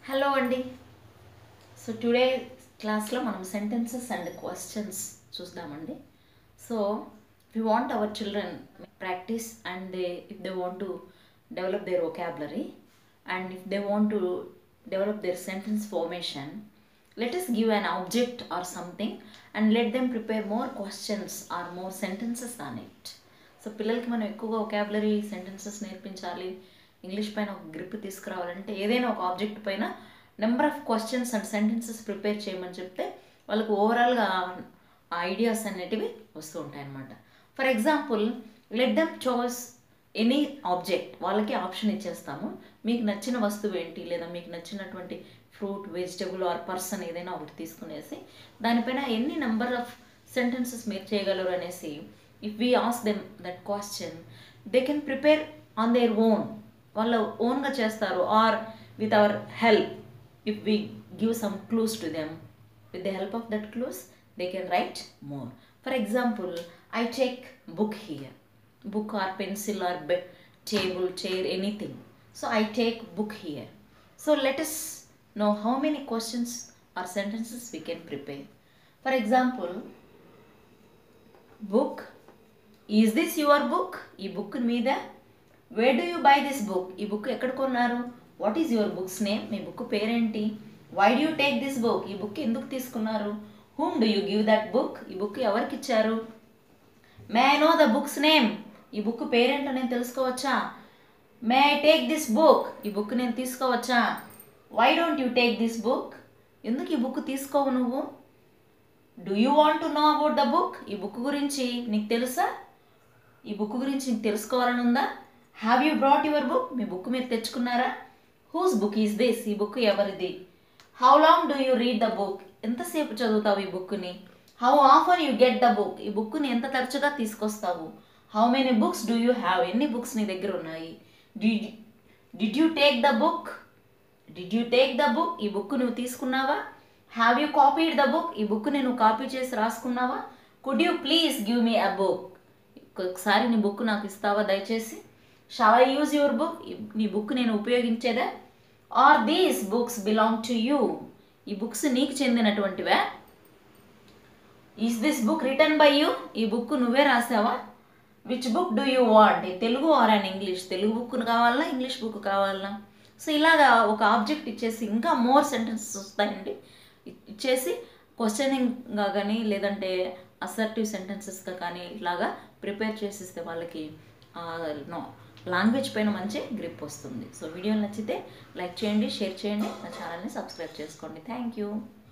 hello అండి so today క్లాస్లో మనం సెంటెన్సెస్ అండ్ క్వశ్చన్స్ చూద్దామండి so we want our children practice and they if they want to develop their vocabulary and if they want to develop their sentence formation let us give an object or something and let them prepare more questions or more sentences on it so పిల్లలకి మనం ఎక్కువగా vocabulary sentences నేర్పించాలి English పైన ఒక grip తీసుకురావాలంటే ఏదైనా ఒక object పైన number of questions and sentences prepare చేయమని చెప్తే వాళ్ళకు ఓవరాల్గా ఐడియాస్ అనేటివి వస్తూ ఉంటాయి అన్నమాట for example let them choose any object వాళ్ళకి ఆప్షన్ ఇచ్చేస్తాము మీకు నచ్చిన వస్తువు ఏంటి లేదా మీకు నచ్చినటువంటి ఫ్రూట్ వెజిటబుల్ ఆర్ పర్సన్ ఏదైనా ఒకటి తీసుకునేసి దానిపైన ఎన్ని నెంబర్ ఆఫ్ సెంటెన్సెస్ మీరు చేయగలరు అనేసి if we ask them that question they can prepare on their own వాళ్ళ ఓన్గా చేస్తారు or with our help if we give some clues to them with the help of that clues they can write more for example i take book here book or pencil or be- table chair anything so i take book here so let us know how many questions or sentences we can prepare for example book is this your book ఈ book మీద where do you buy this book ఈ book ఎక్కడ కొన్నారు what is your books name మీ book పేరేంటి why do you take this book ఈ book ఎందుకు తీసుకున్నారు whom do you give that book ఈ బుక్ ఎవరికి ఇచ్చారు may I know the books name ఈ బుక్ పేరేంటో నేను తెలుసుకోవచ్చా may I take this book ఈ బుక్ నేను తీసుకోవచ్చా why don't you take this book ఎందుకు ఈ బుక్ తీసుకోవు నువ్వు do you want to know about the book ఈ బుక్ గురించి నీకు తెలుసా ఈ బుక్ గురించి నీకు తెలుసుకోవాలని ఉందా have you brought your book మీ బుక్ మీరు తెచ్చుకున్నారా హూస్ బుక్ ఈజ్ దిస్ ఈ బుక్ ఎవరిది how long do you read the book ఎంతసేపు చదువుతావు ఈ బుక్ని హౌ ఆఫర్ యూ గెట్ ద బుక్ ఈ బుక్ని ఎంత తరచుగా తీసుకొస్తావు how many books do you have ఎన్ని బుక్స్ నీ దగ్గర ఉన్నాయి did you take the book did you take the book ఈ బుక్ నువ్వు తీసుకున్నావా have you copied the book ఈ బుక్ నేను కాపీ చేసి రాసుకున్నావా could you please give me a book ఒకసారి నీ బుక్ నాకు ఇస్తావా దయచేసి shall I use your book నీ బుక్ నేను ఉపయోగించేదా are these books belong to you ఈ బుక్స్ నీకు చెందినటువంటివా is this book return by you ఈ బుక్ నువ్వే రాసావా which book do you want Telugu or and English Telugu book కావాలా ఇంగ్లీష్ బుక్ కావాలా సో ఇలాగా ఒక ఆబ్జెక్ట్ ఇచ్చేసి ఇంకా మోర్ సెంటెన్సెస్ వస్తాయండి ఇచ్చేసి క్వశ్చనింగ్గా కానీ లేదంటే అసర్టివ్ సెంటెన్సెస్గా కానీ ఇలాగా ప్రిపేర్ చేసిస్తే వాళ్ళకి నో లాంగ్వేజ్ పైన మంచి గ్రిప్ వస్తుంది సో వీడియో నచ్చితే లైక్ చేయండి షేర్ చేయండి నా ఛానల్ని సబ్స్క్రైబ్ చేసుకోండి థ్యాంక్ యూ